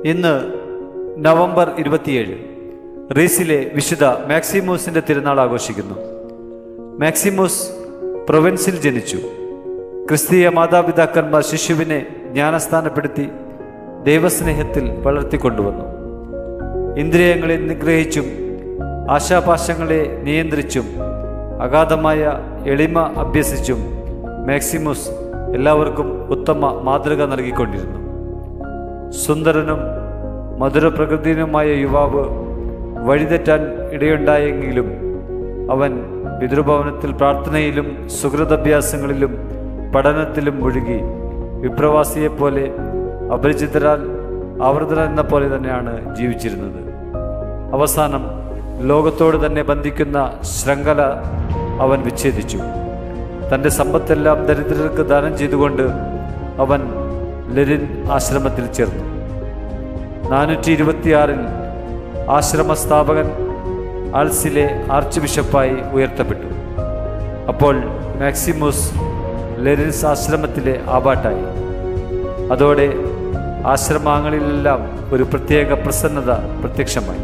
ഇന്ന് നവംബർ ഇരുപത്തിയേഴ് റീസിലെ വിശുദ്ധ മാക്സിമൂസിന്റെ തിരുനാൾ ആഘോഷിക്കുന്നു മാക്സിമൂസ് പ്രൊവിൻസിൽ ജനിച്ചു ക്രിസ്തീയ മാതാപിതാക്കന്മാർ ശിശുവിനെ ജ്ഞാനസ്ഥാനപ്പെടുത്തി ദൈവസ്നേഹത്തിൽ വളർത്തിക്കൊണ്ടുവന്നു ഇന്ദ്രിയങ്ങളെ നിഗ്രഹിച്ചും ആശാപാശങ്ങളെ നിയന്ത്രിച്ചും അഗാധമായ എളിമ അഭ്യസിച്ചും മാക്സിമുസ് എല്ലാവർക്കും ഉത്തമ മാതൃക നൽകിക്കൊണ്ടിരുന്നു സുന്ദരനും മധുരപ്രകൃതിനുമായ യുവാവ് വഴിതെറ്റാൻ ഇടയുണ്ടായെങ്കിലും അവൻ പിതൃഭവനത്തിൽ പ്രാർത്ഥനയിലും സുഹൃതഭ്യാസങ്ങളിലും പഠനത്തിലും മുഴുകി വിപ്രവാസിയെപ്പോലെ അപരിചിതരാൽ ആവൃതൻ എന്ന പോലെ തന്നെയാണ് ജീവിച്ചിരുന്നത് അവസാനം ലോകത്തോട് തന്നെ ബന്ധിക്കുന്ന ശൃംഖല അവൻ വിച്ഛേദിച്ചു തൻ്റെ സമ്പത്തെല്ലാം ദരിദ്രർക്ക് ദാനം ചെയ്തുകൊണ്ട് അവൻ ലെനിൻ ആശ്രമത്തിൽ ചേർന്നു നാനൂറ്റി ഇരുപത്തിയാറിൽ ആശ്രമ സ്ഥാപകൻ ആൾസിലെ ആർച്ച് ബിഷപ്പായി ഉയർത്തപ്പെട്ടു അപ്പോൾ മാക്സിമൂസ് ലെനിൻസ് ആശ്രമത്തിലെ ആബാട്ടായി അതോടെ ആശ്രമങ്ങളിലെല്ലാം ഒരു പ്രത്യേക പ്രസന്നത പ്രത്യക്ഷമായി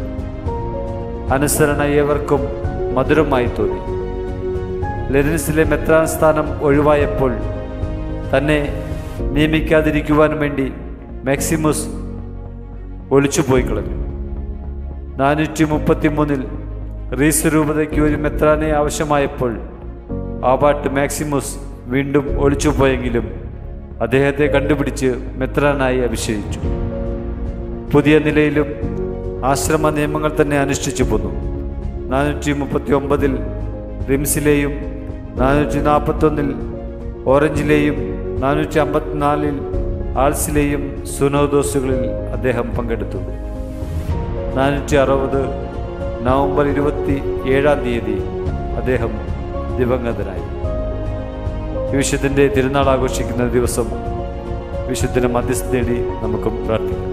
അനുസരണ ഏവർക്കും മധുരമായി തോന്നി ലെനിൻസിലെ മെത്രാൻ സ്ഥാനം ഒഴിവായപ്പോൾ തന്നെ നിയമിക്കാതിരിക്കുവാൻ വേണ്ടി മാക്സിമുസ് ഒളിച്ചുപോയി കളഞ്ഞു നാനൂറ്റി മുപ്പത്തി മൂന്നിൽ റീസ് രൂപതയ്ക്ക് ഒരു മെത്രാനെ ആവശ്യമായപ്പോൾ ആബാട്ട് മാക്സിമുസ് വീണ്ടും ഒളിച്ചുപോയെങ്കിലും അദ്ദേഹത്തെ കണ്ടുപിടിച്ച് മെത്രാനായി അഭിഷേകിച്ചു പുതിയ നിലയിലും ആശ്രമ നിയമങ്ങൾ തന്നെ അനുഷ്ഠിച്ചു പോന്നു നാനൂറ്റി മുപ്പത്തി ഒമ്പതിൽ റിംസിലെയും നാനൂറ്റി നാൽപ്പത്തൊന്നിൽ ഓറഞ്ചിലെയും നാനൂറ്റി അമ്പത്തിനാലിൽ ആൾസിലെയും സുനോദോസുകളിൽ അദ്ദേഹം പങ്കെടുത്തു നാനൂറ്റി അറുപത് നവംബർ ഇരുപത്തി ഏഴാം തീയതി അദ്ദേഹം ദിവംഗതനായി വിശുദ്ധൻ്റെ തിരുനാൾ ആഘോഷിക്കുന്ന ദിവസം വിശുദ്ധന് മധ്യസ്ഥ നേടി നമുക്കും പ്രാർത്ഥിക്കാം